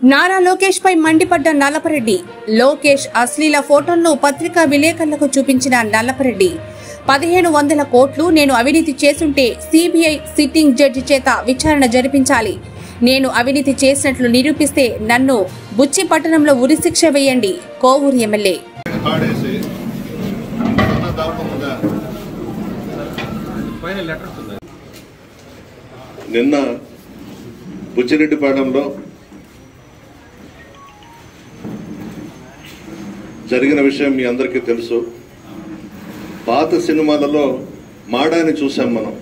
నారా లోకేష్ పై మండిపడ్డ నల్లపరెడ్డి లోకేష్ అశ్లీల ఫోటోలను పత్రికా విలేకరులకు చూపించిన నల్లపరెడ్డి పదిహేను వందల కోట్లు నేను అవినీతి చేసుంటే సిబిఐ సిట్టింగ్ జడ్జి చేత విచారణ జరిపించాలి నేను అవినీతి చేసినట్లు నిరూపిస్తే నన్ను బుచ్చి పట్టణంలో ఉరిశిక్ష వేయండి కోవూరు ఎమ్మెల్యే పాడేసి ఉన్న దారుణం ఉందా పైన లెటర్స్ ఉన్నాయి నిన్న బుచ్చిరెడ్డిపాలెంలో జరిగిన విషయం మీ అందరికీ తెలుసు పాత సినిమాలలో మాడాని చూసాం మనం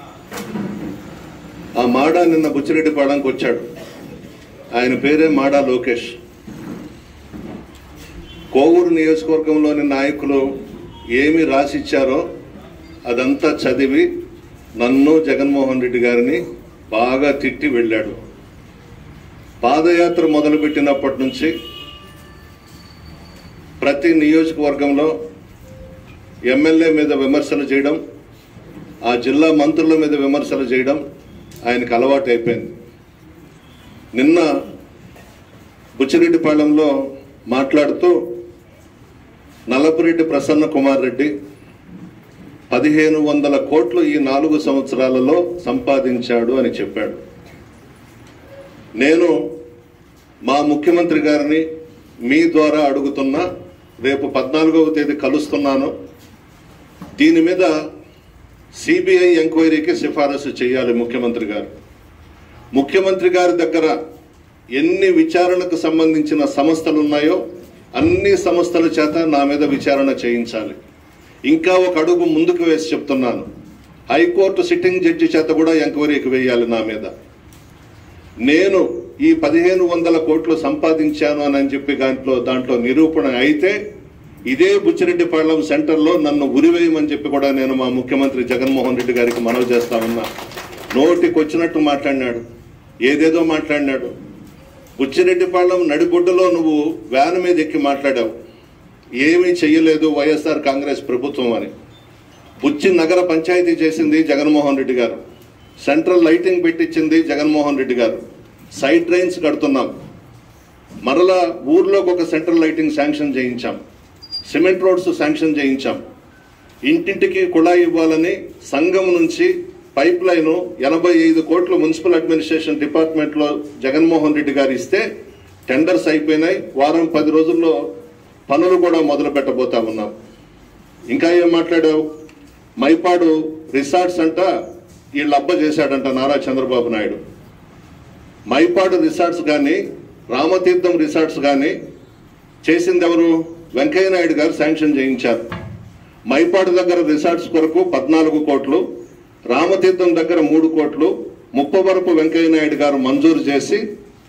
ఆ మాడా నిన్న బుచ్చిరెడ్డిపాలెంకి వచ్చాడు ఆయన పేరే మాడా లోకేష్ కోవూరు నియోజకవర్గంలోని నాయకులు ఏమి రాసిచ్చారో అదంతా చదివి నన్ను జగన్మోహన్ రెడ్డి గారిని బాగా తిట్టి వెళ్ళాడు పాదయాత్ర మొదలుపెట్టినప్పటి నుంచి ప్రతి నియోజకవర్గంలో ఎమ్మెల్యే మీద విమర్శలు చేయడం ఆ జిల్లా మంత్రుల మీద విమర్శలు చేయడం ఆయనకు అలవాటు అయిపోయింది నిన్న బుచ్చిరెడ్డిపాళెంలో మాట్లాడుతూ నల్లపురెడ్డి ప్రసన్న కుమార్ రెడ్డి పదిహేను వందల కోట్లు ఈ నాలుగు సంవత్సరాలలో సంపాదించాడు అని చెప్పాడు నేను మా ముఖ్యమంత్రి గారిని మీ ద్వారా అడుగుతున్నా రేపు పద్నాలుగవ తేదీ కలుస్తున్నాను దీని మీద సిబిఐ ఎంక్వైరీకి సిఫారసు చేయాలి ముఖ్యమంత్రి గారు ముఖ్యమంత్రి గారి దగ్గర ఎన్ని విచారణకు సంబంధించిన సంస్థలు ఉన్నాయో అన్ని సంస్థల చేత నా మీద విచారణ చేయించాలి ఇంకా ఒక అడుగు ముందుకు వేసి చెప్తున్నాను హైకోర్టు సిట్టింగ్ జడ్జి చేత కూడా ఎంక్వైరీకి వేయాలి నా మీద నేను ఈ పదిహేను వందల కోట్లు సంపాదించాను అని చెప్పి దాంట్లో దాంట్లో నిరూపణ అయితే ఇదే బుచ్చిరెడ్డిపాళెం సెంటర్లో నన్ను ఉరివేయమని చెప్పి కూడా నేను మా ముఖ్యమంత్రి జగన్మోహన్ రెడ్డి గారికి మనవి చేస్తా ఉన్నా నోటికి వచ్చినట్టు మాట్లాడినాడు ఏదేదో మాట్లాడినాడు బుచ్చిరెడ్డిపాళెం నడిబొడ్డులో నువ్వు వ్యాన్ మీద ఎక్కి మాట్లాడావు ఏమీ చెయ్యలేదు వైఎస్ఆర్ కాంగ్రెస్ ప్రభుత్వం అని బుచ్చి నగర పంచాయతీ చేసింది జగన్మోహన్ రెడ్డి గారు సెంట్రల్ లైటింగ్ పెట్టించింది జగన్మోహన్ రెడ్డి గారు సైడ్ డ్రైన్స్ కడుతున్నాం మరలా ఊర్లోకి ఒక సెంట్రల్ లైటింగ్ శాంక్షన్ చేయించాం సిమెంట్ రోడ్స్ శాంక్షన్ చేయించాం ఇంటింటికి కుళాయి ఇవ్వాలని సంఘం నుంచి పైప్ లైన్ ఎనభై ఐదు కోట్లు మున్సిపల్ అడ్మినిస్ట్రేషన్ డిపార్ట్మెంట్లో జగన్మోహన్ రెడ్డి గారు ఇస్తే టెండర్స్ అయిపోయినాయి వారం పది రోజుల్లో పనులు కూడా మొదలు పెట్టబోతా ఉన్నాం ఇంకా ఏం మాట్లాడావు మైపాడు రిసార్ట్స్ అంట వీళ్ళ అబ్బ చేశాడంట నారా చంద్రబాబు నాయుడు మైపాడు రిసార్ట్స్ కానీ రామతీర్థం రిసార్ట్స్ కానీ చేసింది ఎవరు వెంకయ్య నాయుడు గారు శాంక్షన్ చేయించారు మైపాడు దగ్గర రిసార్ట్స్ కొరకు పద్నాలుగు కోట్లు రామతీర్థం దగ్గర మూడు కోట్లు ముప్పవరపు వెంకయ్య నాయుడు గారు మంజూరు చేసి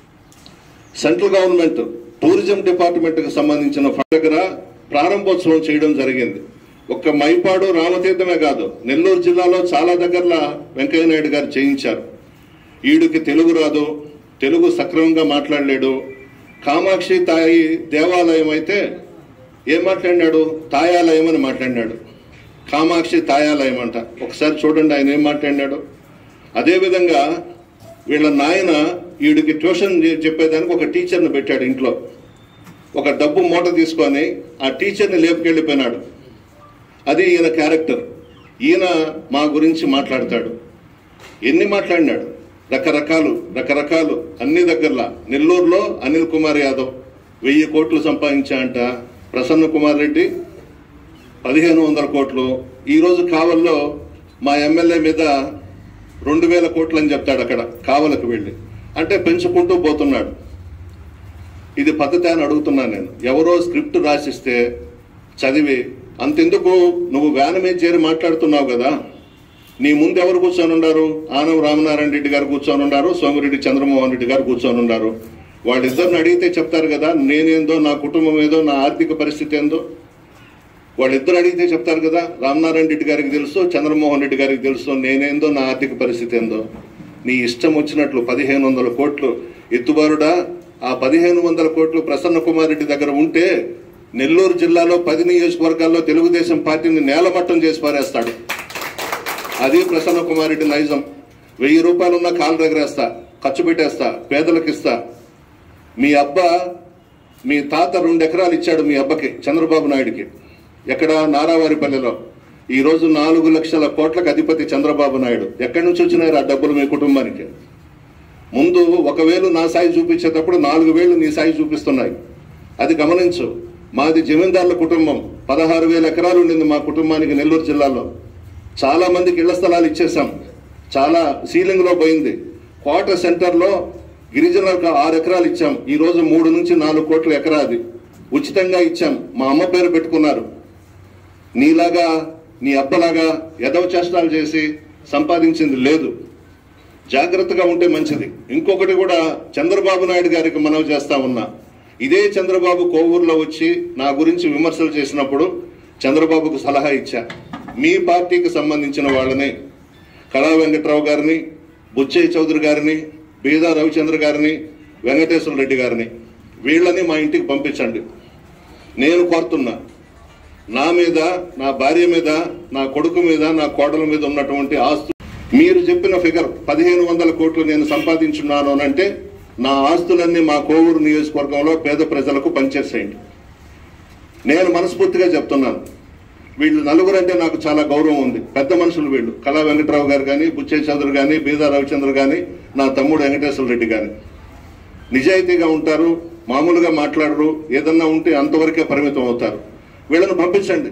సెంట్రల్ గవర్నమెంట్ టూరిజం డిపార్ట్మెంట్ కి సంబంధించిన ఫండ్ దగ్గర ప్రారంభోత్సవం చేయడం జరిగింది ఒక్క మైపాడు రామతీర్థమే కాదు నెల్లూరు జిల్లాలో చాలా దగ్గరలా వెంకయ్య నాయుడు గారు చేయించారు ఈడుకి తెలుగు రాదు తెలుగు సక్రమంగా మాట్లాడలేడు కామాక్షి తాయి దేవాలయం అయితే ఏం మాట్లాడినాడు తాయాలయం అని మాట్లాడినాడు కామాక్షి తాయాలయం అంట ఒకసారి చూడండి ఆయన ఏం మాట్లాడినాడు అదేవిధంగా వీళ్ళ నాయన వీడికి ట్యూషన్ చె- చెప్పేదానికి ఒక టీచర్ని పెట్టాడు ఇంట్లో ఒక డబ్బు మూట తీసుకొని ఆ టీచర్ని లేపుకెళ్ళిపోయినాడు అది ఈయన క్యారెక్టర్ ఈయన మా గురించి మాట్లాడతాడు ఎన్ని మాట్లాడినాడు రకరకాలు రకరకాలు అన్ని దగ్గరలా నెల్లూరులో అనిల్ కుమార్ యాదవ్ వెయ్యి కోట్లు సంపాదించా అంట ప్రసన్న కుమార్ రెడ్డి పదిహేను వందల కోట్లు ఈరోజు కావల్లో మా ఎమ్మెల్యే మీద రెండు వేల కోట్లు అని చెప్తాడు అక్కడ కావలకు వెళ్ళి అంటే పెంచుకుంటూ పోతున్నాడు ఇది పద్ధతి అని అడుగుతున్నాను నేను ఎవరో స్క్రిప్ట్ రాసిస్తే చదివి అంతెందుకు నువ్వు వ్యాన్ మీద చేరి మాట్లాడుతున్నావు కదా నీ ముందు ఎవరు కూర్చొని ఉన్నారు ఆనం రామనారాయణ రెడ్డి గారు కూర్చొని ఉన్నారు సోమిరెడ్డి చంద్రమోహన్ రెడ్డి గారు కూర్చొని ఉన్నారు వాళ్ళిద్దరిని అడిగితే చెప్తారు కదా నేనేందో నా కుటుంబం ఏదో నా ఆర్థిక పరిస్థితి ఏందో వాళ్ళిద్దరు అడిగితే చెప్తారు కదా రామనారాయణ రెడ్డి గారికి తెలుసు చంద్రమోహన్ రెడ్డి గారికి తెలుసు నేనేందో నా ఆర్థిక పరిస్థితి ఏందో నీ ఇష్టం వచ్చినట్లు పదిహేను వందల కోట్లు ఎత్తుబారుడా ఆ పదిహేను వందల కోట్లు ప్రసన్న కుమార్ రెడ్డి దగ్గర ఉంటే నెల్లూరు జిల్లాలో పది నియోజకవర్గాల్లో తెలుగుదేశం పార్టీని నేలమట్టం చేసి పారేస్తాడు అది ప్రసన్న కుమార్ రెడ్డి నైజం వెయ్యి రూపాయలున్న కాలు దగ్గరేస్తా ఖర్చు పెట్టేస్తా పేదలకు ఇస్తా మీ అబ్బా మీ తాత రెండు ఎకరాలు ఇచ్చాడు మీ అబ్బకి చంద్రబాబు నాయుడికి ఎక్కడ నారావారిపల్లెలో ఈ రోజు నాలుగు లక్షల కోట్లకు అధిపతి చంద్రబాబు నాయుడు ఎక్కడి నుంచి వచ్చినారు ఆ డబ్బులు మీ కుటుంబానికి ముందు ఒక వేలు నా సాయి చూపించేటప్పుడు నాలుగు వేలు నీ సాయి చూపిస్తున్నాయి అది గమనించు మాది జమీందారుల కుటుంబం పదహారు వేల ఎకరాలు ఉండింది మా కుటుంబానికి నెల్లూరు జిల్లాలో చాలా మందికి ఇళ్ల స్థలాలు ఇచ్చేసాం చాలా సీలింగ్ లో పోయింది క్వార్టర్ సెంటర్ లో గిరిజనులకు ఆరు ఎకరాలు ఇచ్చాం ఈ రోజు మూడు నుంచి నాలుగు కోట్ల ఎకరా అది ఉచితంగా ఇచ్చాం మా అమ్మ పేరు పెట్టుకున్నారు నీలాగా నీ అబ్బలాగా ఎదవ చేష్టాలు చేసి సంపాదించింది లేదు జాగ్రత్తగా ఉంటే మంచిది ఇంకొకటి కూడా చంద్రబాబు నాయుడు గారికి మనవి చేస్తా ఉన్నా ఇదే చంద్రబాబు కోవూరులో వచ్చి నా గురించి విమర్శలు చేసినప్పుడు చంద్రబాబుకు సలహా ఇచ్చా మీ పార్టీకి సంబంధించిన వాళ్ళని కళా వెంకట్రావు గారిని బుచ్చయ్య చౌదరి గారిని బీదా రవిచంద్ర గారిని వెంకటేశ్వర రెడ్డి గారిని వీళ్ళని మా ఇంటికి పంపించండి నేను కోరుతున్నా నా మీద నా భార్య మీద నా కొడుకు మీద నా కోడల మీద ఉన్నటువంటి ఆస్తు మీరు చెప్పిన ఫిగర్ పదిహేను వందల కోట్లు నేను సంపాదించున్నాను అని అంటే నా ఆస్తులన్నీ మా కోవూరు నియోజకవర్గంలో పేద ప్రజలకు పనిచేసేయండి నేను మనస్ఫూర్తిగా చెప్తున్నాను వీళ్ళు నలుగురు అంటే నాకు చాలా గౌరవం ఉంది పెద్ద మనుషులు వీళ్ళు కళా వెంకట్రావు గారు కానీ బుచ్చయ్య చౌదరి కానీ బీదా రవిచంద్ర కానీ నా తమ్ముడు వెంకటేశ్వర రెడ్డి కానీ నిజాయితీగా ఉంటారు మామూలుగా మాట్లాడరు ఏదన్నా ఉంటే అంతవరకే పరిమితం అవుతారు వీళ్ళని పంపించండి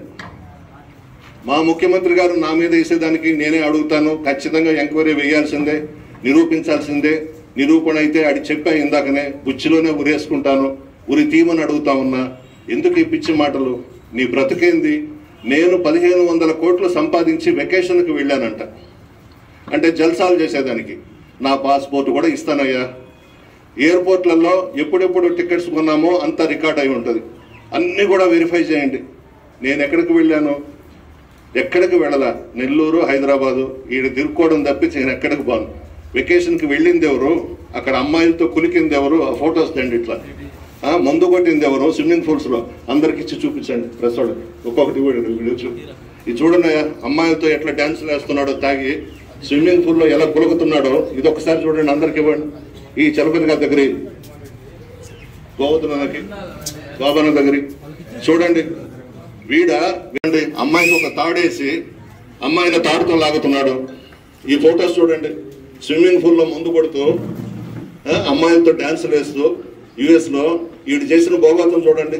మా ముఖ్యమంత్రి గారు నా మీద వేసేదానికి నేనే అడుగుతాను ఖచ్చితంగా ఎంక్వైరీ వేయాల్సిందే నిరూపించాల్సిందే నిరూపణ అయితే అడి చెప్పా ఇందాకనే బుచ్చిలోనే ఉరేసుకుంటాను ఉరి తీమని అడుగుతా ఉన్నా ఎందుకు ఈ పిచ్చి మాటలు నీ బ్రతికేంది నేను పదిహేను వందల కోట్లు సంపాదించి వెకేషన్కి వెళ్ళానంట అంటే జల్సాలు చేసేదానికి నా పాస్పోర్ట్ కూడా ఇస్తానయ్యా ఎయిర్పోర్ట్లలో ఎప్పుడెప్పుడు టికెట్స్ కొన్నామో అంతా రికార్డ్ అయి ఉంటుంది అన్నీ కూడా వెరిఫై చేయండి నేను ఎక్కడికి వెళ్ళాను ఎక్కడికి వెళ్ళలా నెల్లూరు హైదరాబాదు ఈడ తిరుక్కోవడం తప్పించి నేను ఎక్కడికి పోను వెకేషన్కి వెళ్ళింది ఎవరు అక్కడ అమ్మాయిలతో కులికింది ఎవరు ఆ ఫొటోస్ తండి ఇట్లా ఆ, మందు కొట్టింది ఎవరు స్విమ్మింగ్ పూల్స్ లో అందరికి ఇచ్చి చూపించండి ప్రెస్ వాళ్ళకి ఒక్కొక్కటి కూడా వీడియో చూ ఇది చూడండి అయ్యా, అమ్మాయిలతో ఎట్లా డాన్స్ వేస్తున్నాడో తాగి స్విమ్మింగ్ పూల్ లో ఎలా కులుకుతున్నాడో ఇది ఒకసారి చూడండి అందరికి ఇవ్వండి ఈ చలపతి గారి దగ్గర గోవతులకి గోబన దగ్గర చూడండి వీడ వినండి అమ్మాయికి ఒక తాడేసి అమ్మాయిని తాడుతో లాగుతున్నాడు ఈ ఫొటోస్ చూడండి స్విమ్మింగ్ పూల్ లో ముందు కొడుతూ ఆ, అమ్మాయిలతో డాన్సులు వేస్తూ యుఎస్ లో వీడు చేసిన భోగోతం చూడండి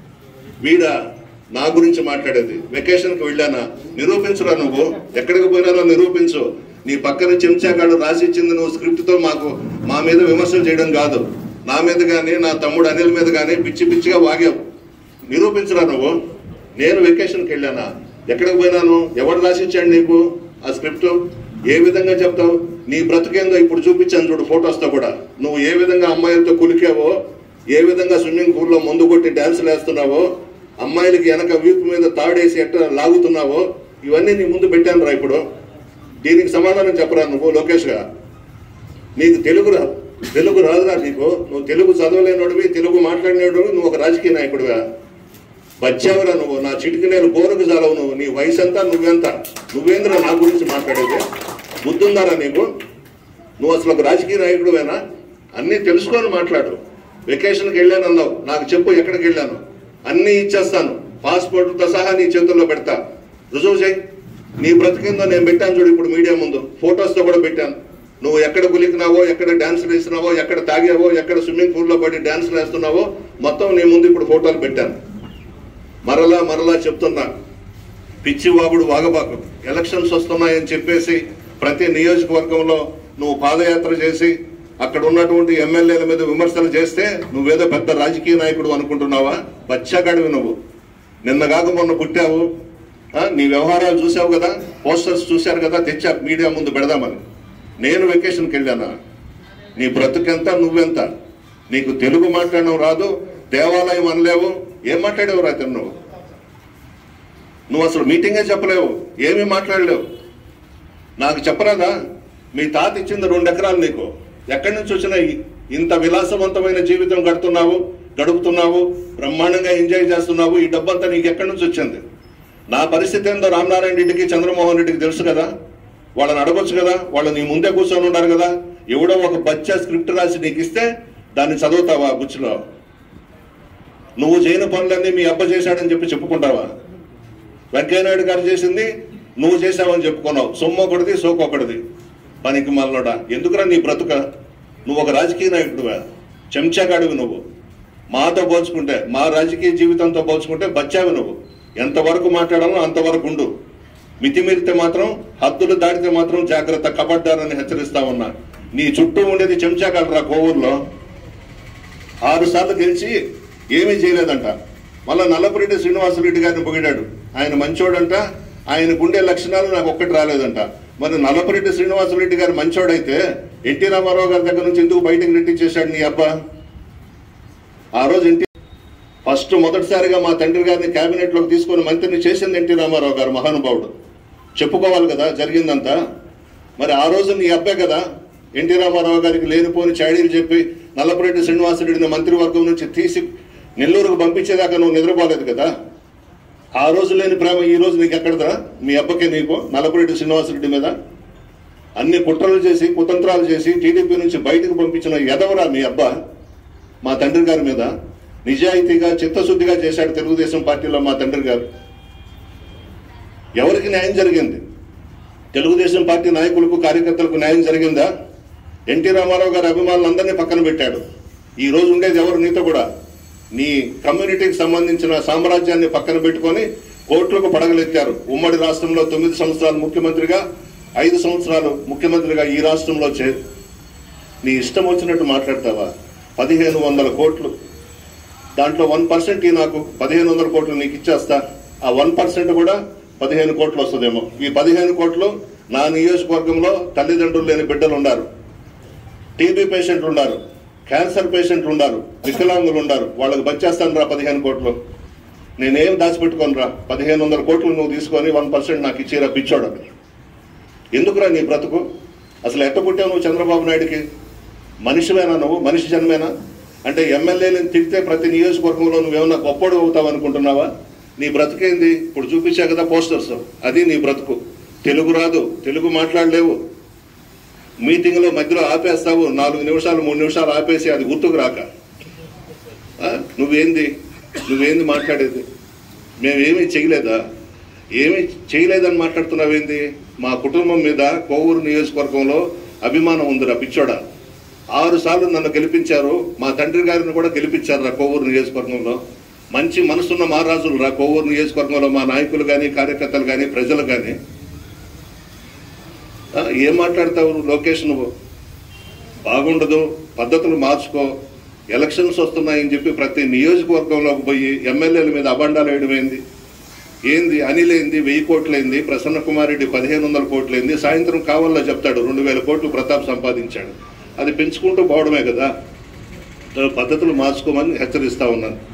వీడ నా గురించి మాట్లాడేది వెకేషన్ కి వెళ్ళానా నిరూపించురా నువ్వు ఎక్కడికి పోయినానో నిరూపించు నీ పక్కన చెంచాగాడు రాసి ఇచ్చింది నువ్వు స్క్రిప్ట్ తో మాకు మా మీద విమర్శలు చేయడం కాదు నా మీద గానీ నా తమ్ముడు అనిల్ మీద గానీ పిచ్చి పిచ్చిగా వాగావు నిరూపించురా నువ్వు నేను వెకేషన్కి వెళ్ళానా ఎక్కడికి పోయినాను ఎవడు రాసిచ్చాడు నీకు ఆ స్క్రిప్ట్ ఏ విధంగా చెప్తావు నీ బ్రతుకేందో ఇప్పుడు చూపించాను చూడు photos తో కూడా నువ్వు ఏ విధంగా అమ్మాయిలతో కులికావో ఏ విధంగా స్విమ్మింగ్ పూల్లో ముందు కొట్టి డాన్సులు వేస్తున్నావో అమ్మాయిలకి వెనక వీపు మీద తాడేసి ఎట్లా లాగుతున్నావో ఇవన్నీ నీ ముందు పెట్టాను రా ఇప్పుడు దీనికి సమాధానం చెప్పరా నువ్వు లోకేష్ గా నీకు తెలుగు రా తెలుగు రాదురా నీకు నువ్వు తెలుగు చదవలేనోడివి తెలుగు మాట్లాడినోడివి నువ్వు ఒక రాజకీయ నాయకుడివా బచ్చావురా నువ్వు నా చిటికి నేను బోరుకు చాలవు నువ్వు నీ వయసు ఎంత నువ్వెంత నువ్వేంద్ర నా గురించి మాట్లాడేది బుద్ధుందారా నీకు నువ్వు అసలు ఒక రాజకీయ నాయకుడువేనా అన్నీ తెలుసుకొని మాట్లాడు వెకేషన్కి వెళ్ళాను అన్నావు నాకు చెప్పు ఎక్కడికి వెళ్ళాను అన్నీ ఇచ్చేస్తాను పాస్పోర్ట్తో సహా నీ చేతుల్లో పెడతా రుజువు చేయి నీ బ్రతికిందో నేను పెట్టాను చూడు ఇప్పుడు మీడియా ముందు ఫొటోస్తో కూడా పెట్టాను నువ్వు ఎక్కడ గులికినావో ఎక్కడ డాన్సులు వేసినావో ఎక్కడ తాగావో ఎక్కడ స్విమ్మింగ్ పూల్లో పడి డాన్సులు వేస్తున్నావో మొత్తం నీ ముందు ఇప్పుడు ఫోటోలు పెట్టాను మరలా మరలా చెప్తున్నా పిచ్చి వాగుడు వాగబాకు ఎలక్షన్స్ వస్తున్నాయని చెప్పేసి ప్రతి నియోజకవర్గంలో నువ్వు పాదయాత్ర చేసి అక్కడ ఉన్నటువంటి ఎమ్మెల్యేల మీద విమర్శలు చేస్తే నువ్వేదో పెద్ద రాజకీయ నాయకుడు అనుకుంటున్నావా బచ్చాగాడివి నువ్వు నిన్న కాక మొన్న పుట్టావు ఆ, నీ వ్యవహారాలు చూసావు కదా పోస్టర్స్ చూశారు కదా తెచ్చా మీడియా ముందు పెడదామని నేను వెకేషన్కి వెళ్ళానా నీ బ్రతుకెంత నువ్వెంత నీకు తెలుగు మాట్లాడడం రాదు దేవాలయం అనలేవు ఏం మాట్లాడేవు రా నువ్వు నువ్వు అసలు మీటింగే చెప్పలేవు ఏమీ మాట్లాడలేవు నాకు చెప్పరాదా మీ తాత ఇచ్చింది రెండు ఎకరాలు నీకు ఎక్కడి నుంచి వచ్చినాయి ఇంత విలాసవంతమైన జీవితం గడుతున్నావు గడుపుతున్నావు బ్రహ్మాండంగా ఎంజాయ్ చేస్తున్నావు ఈ డబ్బంతా నీకు ఎక్కడి నుంచి వచ్చింది నా పరిస్థితి ఏందో రామనారాయణ రెడ్డికి చంద్రమోహన్ రెడ్డికి తెలుసు కదా వాళ్ళని అడగొచ్చు కదా వాళ్ళు నీ ముందే కూర్చొని ఉన్నారు కదా ఎవడో ఒక బచ్చా స్క్రిప్ట్ రాసి నీకు ఇస్తే దాన్ని చదువుతావా బుచ్చిలో నువ్వు చేయని పనులన్నీ మీ అబ్బ చేశాడని చెప్పి చెప్పుకుంటావా వెంకయ్యనాయుడు గారు చేసింది నువ్వు చేశావని చెప్పుకున్నావు సొమ్ము ఒకటిది సోకు ఒకటిది పనికి మల్లడా ఎందుకురా నీ బ్రతుక నువ్వు ఒక రాజకీయ నాయకుడువా చెంచాగాడివి నువ్వు మాతో పోల్చుకుంటే మా రాజకీయ జీవితంతో పోల్చుకుంటే బచ్చావి నువ్వు ఎంతవరకు మాట్లాడాలో అంతవరకు ఉండు మితిమీరితే మాత్రం హద్దులు దాటితే మాత్రం జాగ్రత్త కబడ్డారని హెచ్చరిస్తా ఉన్నా నీ చుట్టూ ఉండేది చెంచాగాడరా కోవూరులో ఆరు సార్లు గెలిచి ఏమీ చేయలేదంట మళ్ళా నల్లపురెడ్డి శ్రీనివాసరెడ్డి గారిని పొగిడాడు ఆయన మంచోడంట ఆయనకు ఉండే లక్షణాలు నాకు ఒక్కటి రాలేదంట మరి నల్లపురెడ్డి శ్రీనివాసరెడ్డి గారు మంచోడైతే ఎన్టీ రామారావు గారి దగ్గర నుంచి ఎందుకు బయటకు నెట్టించేశాడు నీ అబ్బా ఆ రోజు ఎన్టీ ఫస్ట్ మొదటిసారిగా మా తండ్రి గారిని కేబినెట్ లోకి తీసుకొని మంత్రిని చేసింది ఎన్టీ రామారావు గారు మహానుభావుడు చెప్పుకోవాలి కదా జరిగిందంతా మరి ఆ రోజు నీ అబ్బే కదా ఎన్టీ రామారావు గారికి లేనిపోని చాడీలు చెప్పి నల్లపురెడ్డి శ్రీనివాసరెడ్డిని మంత్రివర్గం నుంచి తీసి నెల్లూరుకు పంపించేదాకా నువ్వు నిద్రపోలేదు కదా ఆ రోజు లేని ప్రేమ ఈ రోజు నీకు ఎక్కడదా మీ అబ్బకే నీకు నల్లపురెడ్డి శ్రీనివాసరెడ్డి మీద అన్ని కుట్రలు చేసి కుతంత్రాలు చేసి టీడీపీ నుంచి బయటకు పంపించిన ఎదవరా మీ అబ్బా మా తండ్రి గారి మీద నిజాయితీగా చిత్తశుద్ధిగా చేశాడు తెలుగుదేశం పార్టీలో మా తండ్రి గారు ఎవరికి న్యాయం జరిగింది తెలుగుదేశం పార్టీ నాయకులకు కార్యకర్తలకు న్యాయం జరిగిందా ఎన్టీ రామారావు గారి అభిమానులందరినీ పక్కన పెట్టాడు ఈ రోజు ఉండేది ఎవరు నీతో కూడా నీ కమ్యూనిటీకి సంబంధించిన సామ్రాజ్యాన్ని పక్కన పెట్టుకొని కోట్లకు పడగలెత్తారు ఉమ్మడి రాష్ట్రంలో తొమ్మిది సంవత్సరాలు ముఖ్యమంత్రిగా ఐదు సంవత్సరాలు ముఖ్యమంత్రిగా ఈ రాష్ట్రంలో చే నీ ఇష్టం వచ్చినట్టు మాట్లాడతావా పదిహేను వందల కోట్లు దాంట్లో వన్ పర్సెంట్ నాకు పదిహేను వందల కోట్లు నీకు ఇచ్చేస్తా ఆ వన్ పర్సెంట్ కూడా పదిహేను కోట్లు వస్తుందేమో ఈ పదిహేను కోట్లు నా నియోజకవర్గంలో తల్లిదండ్రులు లేని బిడ్డలు ఉన్నారు టీబీ పేషెంట్లు ఉన్నారు క్యాన్సర్ పేషెంట్లు ఉన్నారు వికలాంగులు ఉన్నారు వాళ్ళకి బచ్చేస్తాను రా పదిహేను కోట్లు నేనేం దాచిపెట్టుకోను రా పదిహేను వందల కోట్లు నువ్వు తీసుకొని వన్ పర్సెంట్ నాకు ఇచ్చిరా పిచ్చోడని ఎందుకురా నీ బ్రతుకు అసలు ఎట్ట పుట్టావు నువ్వు చంద్రబాబు నాయుడికి మనిషివేనా నువ్వు మనిషి జన్మేనా అంటే ఎమ్మెల్యేలను తిడితే ప్రతి నియోజకవర్గంలో నువ్వేమన్నా గొప్పడు అవుతావు అనుకుంటున్నావా నీ బ్రతుకేంది ఇప్పుడు చూపించా కదా పోస్టర్స్ అది నీ బ్రతుకు తెలుగు రాదు తెలుగు మాట్లాడలేవు మీటింగ్లో మధ్యలో ఆపేస్తావు నాలుగు నిమిషాలు మూడు నిమిషాలు ఆపేసి అది గుర్తుకు రాక ఆ? నువ్వేంది నువ్వేంది మాట్లాడేది మేమేమీ చేయలేదా ఏమీ చేయలేదని మాట్లాడుతున్నావేంది మా కుటుంబం మీద కోవూరు నియోజకవర్గంలో అభిమానం ఉందిరా పిచ్చోడా ఆరు సార్లు నన్ను గెలిపించారు మా తండ్రి గారిని కూడా గెలిపించారు రా కోవూరు నియోజకవర్గంలో మంచి మనసున్న మహారాజులు రా కోవూరు నియోజకవర్గంలో మా నాయకులు కానీ కార్యకర్తలు కానీ ప్రజలు కానీ ఆ, ఏం మాట్లాడతావు నువ్వు లోకేష్ నువ్వు బాగుండదు పద్ధతులు మార్చుకో ఎలక్షన్స్ వస్తున్నాయని చెప్పి ప్రతి నియోజకవర్గంలోకి పోయి ఎమ్మెల్యేల మీద అబండాలు వేయడం ఏంది ఏంది అనిల్ ఏంది వెయ్యి కోట్లైంది ప్రసన్న కుమార్ రెడ్డి పదిహేను వందల కోట్లైంది సాయంత్రం కావాలో చెప్తాడు రెండు వేల కోట్లు ప్రతాప్ సంపాదించాడు అది పెంచుకుంటూ పోవడమే కదా పద్ధతులు మార్చుకోమని హెచ్చరిస్తా ఉన్నాను